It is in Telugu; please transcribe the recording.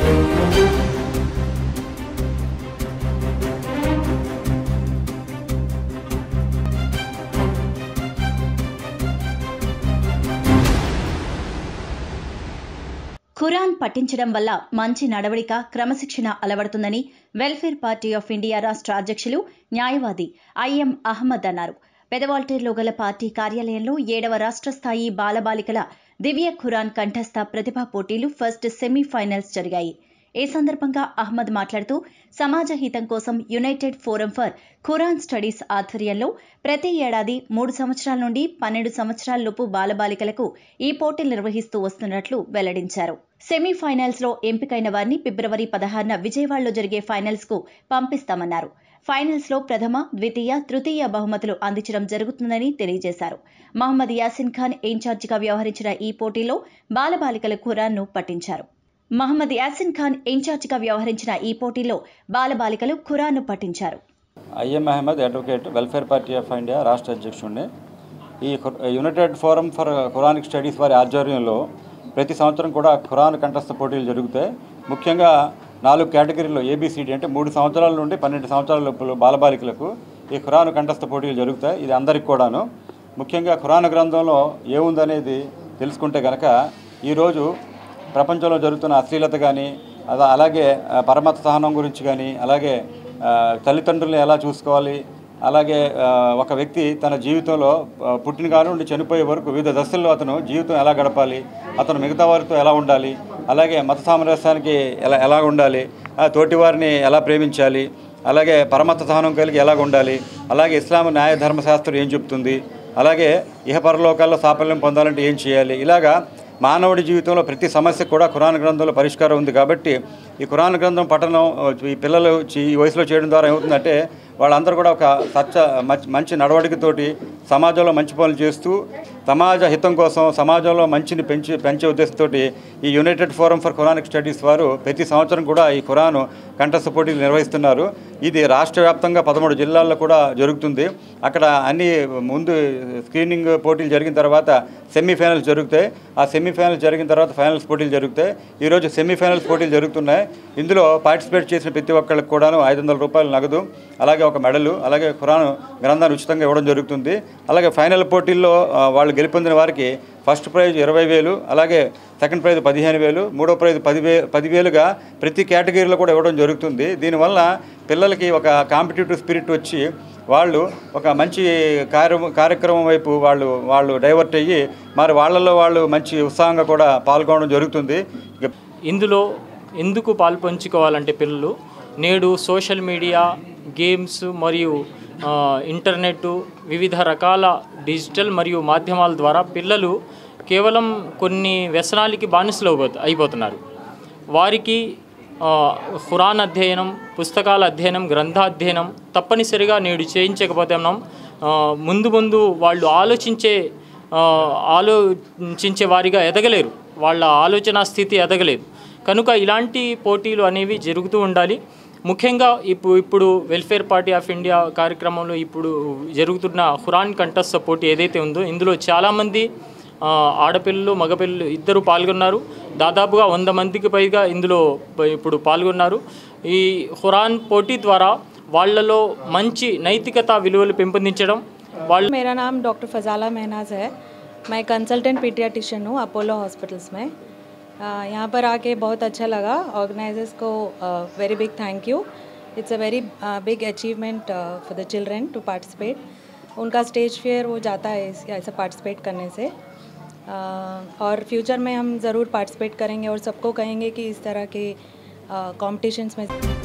ఖురాన్ పఠించడం వల్ల మంచి నడవడిక క్రమశిక్షణ అలవడుతుందని వెల్ఫేర్ పార్టీ ఆఫ్ ఇండియా రాష్ట్ర అధ్యక్షులు న్యాయవాది ఐఎం అహ్మద్ అన్నారు పెదవాల్టేర్లో గల పార్టీ కార్యాలయంలో ఏడవ రాష్ట్ర స్థాయి బాలబాలికల దివ్య ఖురాన్ కంఠస్థ ప్రతిభా పోటీలు ఫస్ట్ సెమీఫైనల్స్ జరిగాయి ఈ సందర్భంగా అహ్మద్ మాట్లాడుతూ సమాజ హితం కోసం united forum for Quran studies ఆధ్వర్యంలో ప్రతి ఏడాది మూడు సంవత్సరాల నుండి పన్నెండు సంవత్సరాలలోపు బాలబాలికలకు ఈ పోటీలు నిర్వహిస్తూ వస్తున్నట్లు వెల్లడించారు సెమీఫైనల్స్ లో ఎంపికైన వారిని ఫిబ్రవరి పదహారున విజయవాడలో జరిగే ఫైనల్స్ కు పంపిస్తామన్నారు ఫైనల్స్ లో ప్రథమ ద్వితీయ తృతీయ బహుమతులు అందించడం జరుగుతుందని తెలియజేశారు మహమ్మద్ యాసిన్ ఖాన్ ఇన్ఛార్జిగా వ్యవహరించిన ఈ పోటీలో బాలబాలికల ఖురాన్ను పఠించారు మహమ్మద్ యాసిన్ ఖాన్ ఇన్ఛార్జిగా వ్యవహరించిన ఈ పోటీలో బాలబాలికలు ఖురాన్ను పఠించారు I M Ahmad advocate welfare party of India రాష్ట్ర అధ్యక్షుడిని ఈ ఖు- united forum for Quranic studies వారి ఆధ్వర్యంలో ప్రతి సంవత్సరం కూడా ఖురాన్ కంఠస్థ పోటీలు జరుగుతాయి ముఖ్యంగా నాలుగు కేటగిరీల్లో ఏబిసిడి అంటే మూడు సంవత్సరాల నుండి పన్నెండు సంవత్సరాల లోపల బాలబాలికలకు ఈ ఖురాన్ కంఠస్థ పోటీలు జరుగుతాయి ఇది అందరికి కూడాను ముఖ్యంగా ఖురాన్ గ్రంథంలో ఏముందనేది తెలుసుకుంటే కనుక ఈరోజు ప్రపంచంలో జరుగుతున్న అశ్లీలత కానీ అలా అలాగే ఆ, పరమత సహనం గురించి కానీ అలాగే ఆ, తల్లిదండ్రులను ఎలా చూసుకోవాలి అలాగే ఆ, ఒక వ్యక్తి తన జీవితంలో ఆ, పుట్టిన కాడ నుండి చనిపోయే వరకు వివిధ దశల్లో అతను జీవితం ఎలా గడపాలి అతను మిగతా వారితో ఎలా ఉండాలి అలాగే మత సామరస్యానికి ఎలా ఎలా ఉండాలి ఆ, తోటి వారిని ఎలా ప్రేమించాలి అలాగే పరమత సహనం కలిగి ఎలాగ ఉండాలి అలాగే ఇస్లాం న్యాయ ధర్మశాస్త్రం ఏం చెప్తుంది అలాగే ఇహపరలోకాల్లో సాఫల్యం పొందాలంటే ఏం చేయాలి ఇలాగా మానవుడి జీవితంలో ప్రతి సమస్యకు కూడా ఖురాన్ గ్రంథంలో పరిష్కారం ఉంది కాబట్టి ఈ ఖురాన్ గ్రంథం పఠనం ఈ పిల్లలు చి- ఈ వయసులో చేయడం ద్వారా ఏమవుతుందంటే వాళ్ళందరూ కూడా ఒక సచ్చ మంచి మంచి నడవడికతోటి సమాజంలో మంచి పనులు చేస్తూ సమాజ హితం కోసం సమాజంలో మంచిని పెంచి పెంచే ఉద్దేశంతో ఈ united forum for Quranic studies వారు ప్రతి సంవత్సరం కూడా ఈ ఖురాను కంఠస్థ పోటీలు నిర్వహిస్తున్నారు ఇది రాష్ట్ర వ్యాప్తంగా పదమూడు జిల్లాల్లో కూడా జరుగుతుంది అక్కడ అన్ని ముందు స్క్రీనింగ్ పోటీలు జరిగిన తర్వాత సెమీఫైనల్స్ జరుగుతాయి ఆ సెమీఫైనల్స్ జరిగిన తర్వాత ఫైనల్స్ పోటీలు జరుగుతాయి ఈరోజు సెమీఫైనల్స్ పోటీలు జరుగుతున్నాయి ఇందులో పార్టిసిపేట్ చేసిన ప్రతి ఒక్కళ్ళకి కూడాను ఐదు వందల రూపాయలు నగదు అలాగే ఒక మెడలు అలాగే ఖురాన్ గ్రంథాన్ని ఉచితంగా ఇవ్వడం జరుగుతుంది అలాగే ఫైనల్ పోటీల్లో ఆ, వాళ్ళు గెలుపొందిన వారికి ఫస్ట్ ప్రైజ్ ఇరవై వేలు అలాగే సెకండ్ ప్రైజ్ పదిహేను వేలు మూడో ప్రైజ్ పదివే పదివేలుగా ప్రతి కేటగిరీలో కూడా ఇవ్వడం జరుగుతుంది దీనివల్ల పిల్లలకి ఒక కాంపిటేటివ్ స్పిరిట్ వచ్చి వాళ్ళు ఒక మంచి కార్య కార్యక్రమం వైపు వాళ్ళు వాళ్ళు డైవర్ట్ అయ్యి మరి వాళ్ళలో వాళ్ళు మంచి ఉత్సాహంగా కూడా పాల్గొనడం జరుగుతుంది ఇక ఇందులో ఎందుకు పాల్పంచుకోవాలంటే పిల్లలు నేడు సోషల్ మీడియా గేమ్స్ మరియు ఆ, ఇంటర్నెట్ వివిధ రకాల డిజిటల్ మరియు మాధ్యమాల ద్వారా పిల్లలు కేవలం కొన్ని వ్యసనాలకి బానిసలు అయిపోతు- అయిపోతున్నారు వారికి ఆ, ఖురాన్ అధ్యయనం పుస్తకాల అధ్యయనం గ్రంథాధ్యయనం తప్పనిసరిగా నేడు చేయించకపోతే మనం ఆ, ముందు ముందు వాళ్ళు ఆలోచించే ఆ, ఆలోచించే వారిగా ఎదగలేరు వాళ్ళ ఆలోచన స్థితి ఎదగలేదు కనుక ఇలాంటి పోటీలు అనేవి జరుగుతూ ఉండాలి ముఖ్యంగా ఇప్పుడు ఇప్పుడు వెల్ఫేర్ పార్టీ ఆఫ్ ఇండియా కార్యక్రమంలో ఇప్పుడు జరుగుతున్న ఖురాన్ కంఠస్థ పోటీ ఏదైతే ఉందో ఇందులో చాలామంది ఆ, ఆడపిల్లలు మగపిల్లలు ఇద్దరు పాల్గొన్నారు దాదాపుగా వంద మందికి పైగా ఇందులో ప- ఇప్పుడు పాల్గొన్నారు ఈ ఖురాన్ పోటీ ద్వారా వాళ్ళలో మంచి నైతికత విలువలు పెంపొందించడం వాళ్ళు मेरा नाम डॉक्टर फजाला महनाज है मैं कंसल्टेंट पीडियाटिशियन हूँ अपोलो हॉस्पिटल्स में अ, यहाँ पर आके बहुत अच्छा लगा ऑर्गेनाइजर्स को very big thank you it's a very big achievement for the children to participate उनका स्टेज फेयर हो जाता है इस- ऐसा पार्टिसिपेट करने से अ, और फ्यूचर में हम ज़रूर पार्टिसिपेट करेंगे और सबको कहेंगे कि इस तरह के कॉम्पिटिशन्स में